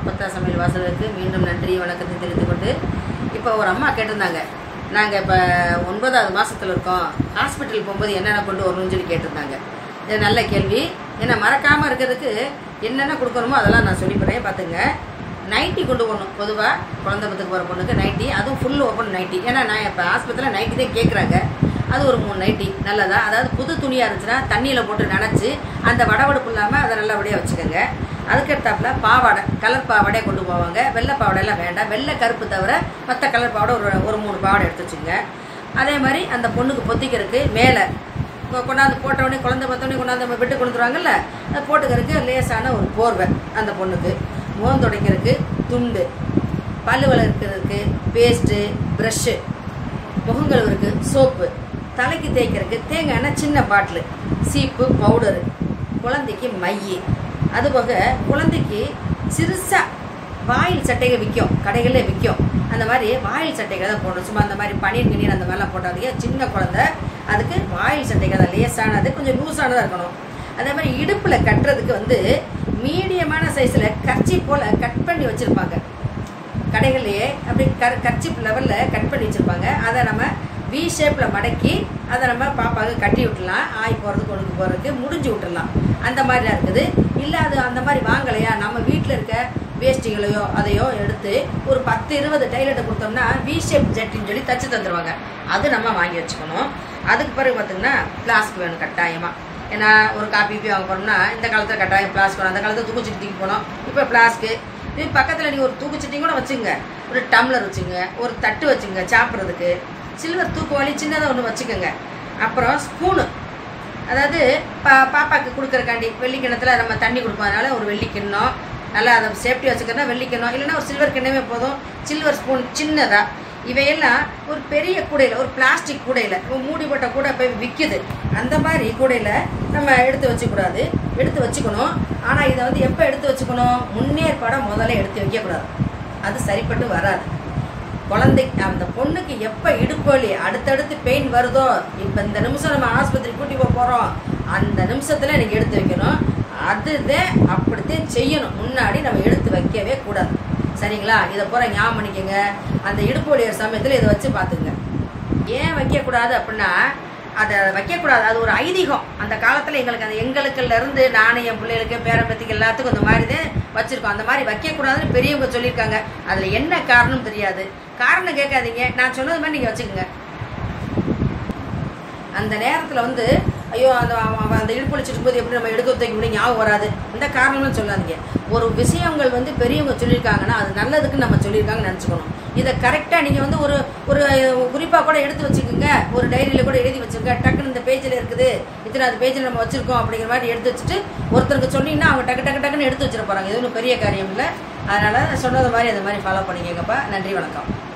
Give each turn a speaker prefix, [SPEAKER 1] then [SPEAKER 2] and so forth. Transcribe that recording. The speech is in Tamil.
[SPEAKER 1] அப்பத்தா சமையல் வாசலுக்கு மீண்டும் நன்றி வணக்கத்தை தெரிவித்துக் கொண்டு இப்போ ஒரு அம்மா கேட்டிருந்தாங்க நாங்கள் இப்போ ஒன்பதாவது மாசத்துல இருக்கோம் ஹாஸ்பிட்டல் போகும்போது என்னென்ன கொண்டு வரணும்னு சொல்லி கேட்டிருந்தாங்க இது நல்ல கேள்வி ஏன்னா மறக்காமல் இருக்கிறதுக்கு என்னென்ன கொடுக்கணுமோ அதெல்லாம் நான் சொல்லிப்படுறேன் பார்த்துங்க நைட்டி கொண்டு போகணும் பொதுவாக குழந்தை பத்துக்கு போகிற பொண்ணுக்கு நைட்டி அதுவும் ஃபுல் ஓப்பன் நைட்டி ஏன்னா நான் இப்போ ஆஸ்பத்திரியில் நைட்டி தான் கேட்குறாங்க அது ஒரு மூணு நைட்டி நல்லதா அதாவது புது துணியாக இருந்துச்சுன்னா தண்ணியில் போட்டு நனைச்சி அந்த வடவடுப்பு இல்லாமல் அதை நல்லபடியாக வச்சுக்கோங்க அதுக்கடுத்தாப்புல பாவாடை கலர் பாவாடையை கொண்டு போவாங்க வெள்ளை பாவாடையெல்லாம் வேண்டாம் வெள்ளை கருப்பு தவிர மற்ற கலர் பாவாடை ஒரு ஒரு மூணு பாவாடை எடுத்து வச்சுங்க அதே மாதிரி அந்த பொண்ணுக்கு பொத்திக்கிறதுக்கு மேலே கொ- கொண்டாந்து போட்ட உடனே குழந்தை பார்த்தோடனே கொண்டாந்து நம்ம விட்டு கொடுத்துருவாங்கல்ல அதை போட்டுக்கிறதுக்கு லேசான ஒரு போர்வை அந்த பொண்ணுக்கு முகம் துடைக்கிறதுக்கு துண்டு பல்லு வளர்க்கிறதுக்கு பேஸ்ட்டு ப்ரஷ்ஷு முகம் கழுவுறதுக்கு சோப்பு தலைக்கு தேய்க்கிறதுக்கு தேங்காய் எண்ணெய் சின்ன பாட்டிலு சீப்பு பவுடரு குழந்தைக்கு மை அதுபோக குழந்தைக்கு சிறுசா வாயில் சட்டைகள் விற்கும் கடைகளில் விற்கும் அந்த மாதிரி வாயில் சட்டைகள் தான் போடணும் சும்மா அந்த மாதிரி பனீர் கிணீர் அந்த மாதிரிலாம் போட்டாதீங்க சின்ன குழந்தை அதுக்கு வாயில் சட்டைகள் தான் லேசானது கொஞ்சம் லூஸானதாக இருக்கணும் அதே மாதிரி இடுப்பில் கட்டுறதுக்கு வந்து மீடியமான சைஸில் கர்ச்சி போல் கட் பண்ணி வச்சுருப்பாங்க கடைகள்லையே அப்படி கர் கர்ச்சிப் லெவலில் கட் பண்ணி வச்சுருப்பாங்க அதை நம்ம வி ஷேப்பில் மடக்கி அதை நம்ம பாப்பாவுக்கு கட்டி விட்டுலாம் ஆய் போகிறதுக்கு கொழுக்கு போகிறதுக்கு முடிஞ்சு விட்டுடலாம் அந்த மாதிரிலாம் இருக்குது இல்லை அது அந்த மாதிரி வாங்கலையா நம்ம வீட்டில் இருக்க வேஷ்டிகளையோ அதையோ எடுத்து ஒரு பத்து இருபது டைலர்ட்டை கொடுத்தோம்னா வி ஷேப் ஜட்டின்னு சொல்லி தச்சு தந்துடுவாங்க அது நம்ம வாங்கி வச்சுக்கணும் அதுக்கு பிறகு பார்த்தீங்கன்னா ஃப்ளாஸ்க் வேணும் கட்டாயமாக ஏன்னா ஒரு காப்பி பீ வாங்க போனோம்னா இந்த காலத்தில் கட்டாயம் ஃப்ளாஸ்க் வேணும் அந்த காலத்தில் தூக்குச்சிட்டு தூக்கி போனோம் இப்போ ஃப்ளாஸ்க்கு இது பக்கத்தில் நீங்கள் ஒரு தூக்குச்சட்டி கூட வச்சுங்க ஒரு டம்ளர் வச்சுங்க ஒரு தட்டு வச்சுங்க சாப்பிட்றதுக்கு சில்வர் தூக்குவாளி சின்னதாக ஒன்று வச்சுக்கோங்க அப்புறம் ஸ்பூனு அதாவது பா பாப்பாக்கு கொடுக்குறக்காண்டி வெள்ளி கிண்ணத்தில் நம்ம தண்ணி கொடுப்போம் அதனால ஒரு வெள்ளி கிண்ணம் நல்லா அதை சேஃப்டி வச்சுக்கிறதா வெள்ளி கிண்ணம் இல்லைன்னா ஒரு சில்வர் கிண்ணமே போதும் சில்வர் ஸ்பூன் சின்னதாக இவையெல்லாம் ஒரு பெரிய கூடையில் ஒரு பிளாஸ்டிக் கூடையில் மூடி போட்ட கூடை போய் விற்கிது அந்த மாதிரி கூடையில் நம்ம எடுத்து வச்சுக்கூடாது எடுத்து வச்சுக்கணும் ஆனால் இதை வந்து எப்போ எடுத்து வச்சுக்கணும் முன்னேற்பாடாக முதல்ல எடுத்து வைக்கக்கூடாது அது சரிப்பட்டு வராது குழந்தை அந்த பொண்ணுக்கு எப்போ இடுப்பு வலி அடுத்தடுத்து பெயின் வருதோ இப்போ இந்த நிமிஷம் நம்ம ஆஸ்பத்திரி கூட்டி போக போகிறோம் அந்த நிமிஷத்தில் எனக்கு எடுத்து வைக்கணும் அதுதான் அப்படித்தான் செய்யணும் முன்னாடி நம்ம எடுத்து வைக்கவே கூடாது சரிங்களா இதை பூரா ஞாபகம் பண்ணிக்கோங்க அந்த இடுப்பு வலிய சமயத்தில் இதை வச்சு பார்த்துங்க ஏன் வைக்கக்கூடாது அப்படின்னா அதை வைக்கக்கூடாது அது ஒரு ஐதீகம் அந்த காலத்தில் எங்களுக்கு அந்த எங்களுக்குள்ள இருந்து நானும் என் பிள்ளைகளுக்கு பேரம்பத்திக்கு எல்லாத்துக்கும் இந்த மாதிரி தான் வச்சுருக்கோம் அந்த மாதிரி வைக்கக்கூடாதுன்னு பெரியவங்க சொல்லியிருக்காங்க அதில் என்ன காரணம் தெரியாது காரணம் கேட்காதீங்க நான் சொன்னது மாதிரி நீங்கள் வச்சுக்கோங்க அந்த நேரத்தில் வந்து ஐயோ அந்த அவன் அவன் அந்த இடுப்பு வச்சுட்டு போது எப்படி நம்ம எடுக்க தூக்கி முடியும் ஞாபகம் வராது இந்த காரணம்னு சொல்லாதீங்க ஒரு விஷயங்கள் வந்து பெரியவங்க சொல்லியிருக்காங்கன்னா அது நல்லதுக்கு நம்ம சொல்லியிருக்காங்கன்னு நினச்சிக்கணும் இதை கரெக்டாக நீங்கள் வந்து ஒரு ஒரு குறிப்பாக கூட எடுத்து வச்சுக்கோங்க ஒரு டைரியில் கூட எழுதி வச்சுருங்க டக்குன்னு இந்த பேஜில் இருக்குது இத்தனாவது பேஜில் நம்ம வச்சுருக்கோம் அப்படிங்கிற மாதிரி எடுத்து வச்சுட்டு ஒருத்தருக்கு சொன்னீங்கன்னா அவங்க டக்கு டக்கு டக்குன்னு எடுத்து வச்சிட போகிறாங்க இது ஒன்றும் பெரிய காரியம் இல்லை அதனால் சொன்னது மாதிரி அந்த மாதிரி ஃபாலோ பண்ணிக்கங்கப்பா நன்றி வணக்கம்